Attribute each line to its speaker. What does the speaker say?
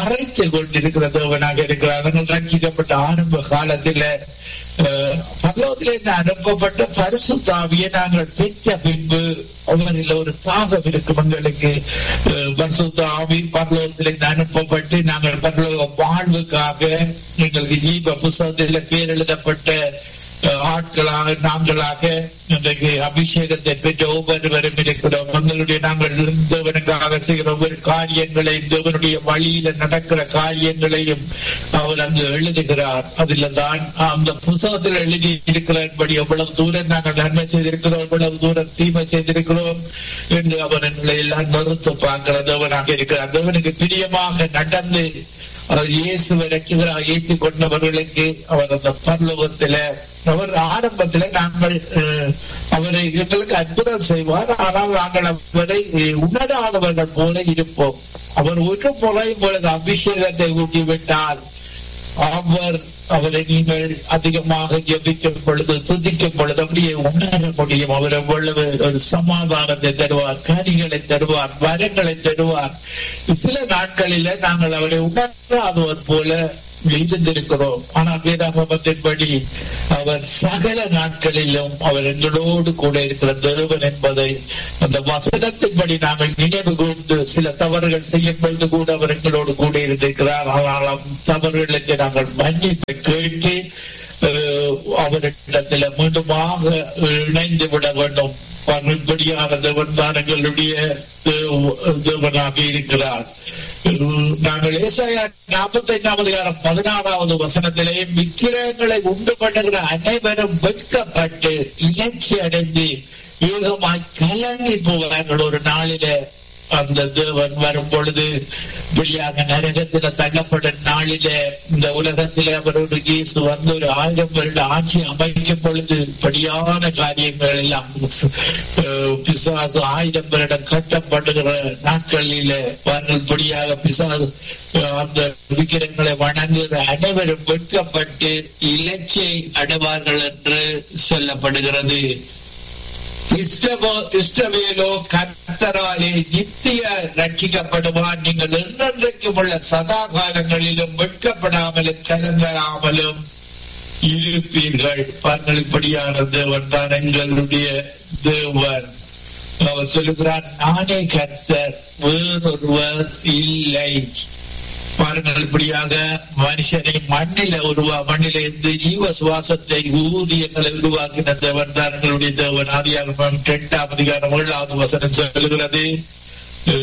Speaker 1: மறைத்து கொண்டிருக்கிற தேவனாக இருக்கிறார் நாங்கள் ரட்சிக்கப்பட்ட ஆரம்ப காலத்துல அஹ், பரலோகத்திலிருந்து அனுப்பப்பட்ட பரிசுத்தாவியை நாங்கள் பெற்ற பின்பு அவரில் ஒரு தாகம் இருக்கும் எங்களுக்கு அஹ், பரிசுத்த ஆவி பரலோகத்திலிருந்து அனுப்பப்பட்டு நாங்கள் பரலோக வாழ்வுக்காக எங்களுக்கு ஜீவ புஸ்தகத்தில் பேர் எழுதப்பட்ட அஹ், ஆட்களாக நாங்களாக இன்றைக்கு அபிஷேகத்தை பெற்ற ஒவ்வொருவரும் இருக்கிறோம் எங்களுடைய நாங்கள் தேவனுக்காக செய்கிற ஒவ்வொரு காரியங்களையும் தேவனுடைய வழியில நடக்கிற காரியங்களையும் அவர் அங்கு எழுதுகிறார் அதில் தான் அந்த புத்தகத்தில் எழுதி இருக்கிறபடி எவ்வளவு தூரம் நாங்கள் நன்மை செய்திருக்கிறோம் எவ்வளவு தூரம் தீமை செய்திருக்கிறோம் என்று அவர் எங்களை எல்லாம் நிறுத்து பார்க்கிற தேவனாக இருக்கிறார் தேவனுக்கு பிரியமாக நடந்து அவர் இயேசுவை ரட்சிகராக ஏற்றுக் கொண்டவர்களுக்கு அவர் அந்த பரலோகத்தில அவர் ஆரம்பத்தில நாங்கள் அஹ், அவரை எங்களுக்கு அற்புதம் செய்வார் ஆனால் நாங்கள் அவரை அஹ், உணராதவர்கள் போல இருப்போம் அவர் ஒரு முறை உங்களுக்கு அபிஷேகத்தை ஊட்டிவிட்டால் அவர் அவரை நீங்கள் அதிகமாக ஜபிக்கும் பொழுது துதிக்கும் பொழுது அப்படியே உணர முடியும் அவர் எவ்வளவு ஒரு சமாதானத்தை தருவார் கனிகளை தருவார் வரங்களை தருவார் சில நாட்களில நாங்கள் அவரை உணராதவர் போல இருந்திருக்கிறோம் ஆனால் வேதாகமத்தின்படி அவர் சகல நாட்களிலும் அவர் எங்களோடு கூட இருக்கிற தேவன் என்பதை அந்த வசனத்தின்படி நாங்கள் நினைவு கூர்ந்து சில தவறுகள் செய்யும் பொழுது கூட அவர் எங்களோடு கூட இருந்திருக்கிறார் ஆனால் அந்த தவறுகளுக்கு நாங்கள் மன்னிப்பை கேட்டு அஹ், அவரிடத்தில் மீண்டுமாக இணைந்து விட வேண்டும் இப்படியான தேவன் தான் எங்களுடைய தேவ- தேவனாக இருக்கிறார் உம், நாங்கள் ஏசாயா நாற்பத்தி ஐந்தாவது அதிகாரம் பதினாறாவது வசனத்திலே விக்கிரகங்களை உண்டு பண்ணுகிற அனைவரும் வெட்கப்பட்டு இலட்சி அடைந்து யூகமாய் கலங்கி போகிறார்கள் ஒரு நாளிலே அந்த தேவன் வரும் பொழுது வெளியாக நரகத்தில தள்ளப்படும் நாளிலே இந்த உலகத்திலே அவரோடு இயேசு வந்து ஒரு ஆயிரம் வருட ஆட்சி அமைக்கும் பொழுது படியான காரியங்கள் எல்லாம் அஹ், பிசாசு ஆயிரம் வருடம் கட்டப்படுகிற நாட்களிலே வார்கள் படியாக பிசாசு அஹ், அந்த விக்கிரங்களை வணங்குகிற அனைவரும் வெட்கப்பட்டு இலச்சை அடைவார்கள் என்று சொல்லப்படுகிறது இஷ்டமோ இஷ்டவேலோ கர்த்தராலே நித்திய ரட்சிக்கப்படுவார் நீங்கள் என்றென்றைக்கும் உள்ள சதா காலங்களிலும் வெட்கப்படாமலும் கலங்கராமலும் இருப்பீர்கள் பாருங்கள் இப்படியான தேவன் தான் எங்களுடைய தேவன் அவர் சொல்லுகிறார் நானே கர்த்தர் வேறொருவர் இல்லை பாருங்கள் இப்படியாக மனுஷனை மண்ணில உருவா மண்ணில இருந்து ஜீவ சுவாசத்தை ஊதியங்களை உருவாக்கின தேவன் தான் எங்களுடைய தேவன் ஆதியாகமம் இரண்டாம் அதிகாரம் ஏழாவது வசனம் சொல்லுகிறது